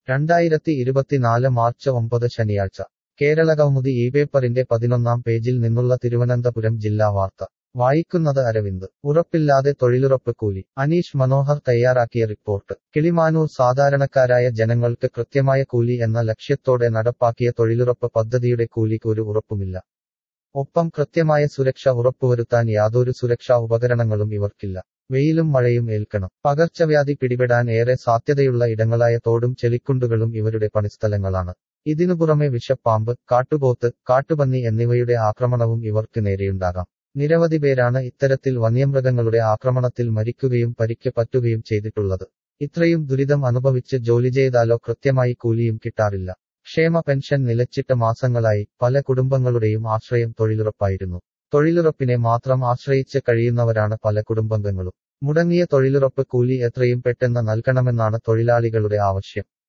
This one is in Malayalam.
രണ്ടായിരത്തി ഇരുപത്തിനാല് മാർച്ച് ഒമ്പത് ശനിയാഴ്ച കേരളകൗമുദി ഈ പേപ്പറിന്റെ പതിനൊന്നാം പേജിൽ നിന്നുള്ള തിരുവനന്തപുരം ജില്ലാ വാർത്ത വായിക്കുന്നത് അരവിന്ദ് ഉറപ്പില്ലാതെ തൊഴിലുറപ്പ് കൂലി അനീഷ് മനോഹർ തയ്യാറാക്കിയ റിപ്പോർട്ട് കിളിമാനൂർ സാധാരണക്കാരായ ജനങ്ങൾക്ക് കൃത്യമായ കൂലി എന്ന ലക്ഷ്യത്തോടെ നടപ്പാക്കിയ തൊഴിലുറപ്പ് പദ്ധതിയുടെ കൂലിക്ക് ഒരു ഉറപ്പുമില്ല ഒപ്പം കൃത്യമായ സുരക്ഷ ഉറപ്പുവരുത്താൻ യാതൊരു സുരക്ഷാ ഉപകരണങ്ങളും ഇവർക്കില്ല വെയിലും മഴയും ഏൽക്കണം പകർച്ചവ്യാധി പിടിപെടാൻ ഏറെ സാധ്യതയുള്ള ഇടങ്ങളായ തോടും ചെളിക്കുണ്ടുകളും ഇവരുടെ പണിസ്ഥലങ്ങളാണ് ഇതിനു പുറമെ വിഷപ്പാമ്പ് കാട്ടുപോത്ത് കാട്ടുപന്നി എന്നിവയുടെ ആക്രമണവും ഇവർക്ക് നേരെയുണ്ടാകാം നിരവധി പേരാണ് ഇത്തരത്തിൽ വന്യമൃഗങ്ങളുടെ ആക്രമണത്തിൽ മരിക്കുകയും പരിക്ക് പറ്റുകയും ചെയ്തിട്ടുള്ളത് ഇത്രയും ദുരിതം അനുഭവിച്ച് ജോലി ചെയ്താലോ കൃത്യമായി കൂലിയും കിട്ടാറില്ല ക്ഷേമ പെൻഷൻ നിലച്ചിട്ട് മാസങ്ങളായി പല കുടുംബങ്ങളുടെയും ആശ്രയം തൊഴിലുറപ്പായിരുന്നു തൊഴിലുറപ്പിനെ മാത്രം ആശ്രയിച്ച് കഴിയുന്നവരാണ് പല കുടുംബാംഗങ്ങളും മുടങ്ങിയ തൊഴിലുറപ്പ് കൂലി എത്രയും പെട്ടെന്ന് നൽകണമെന്നാണ് തൊഴിലാളികളുടെ ആവശ്യം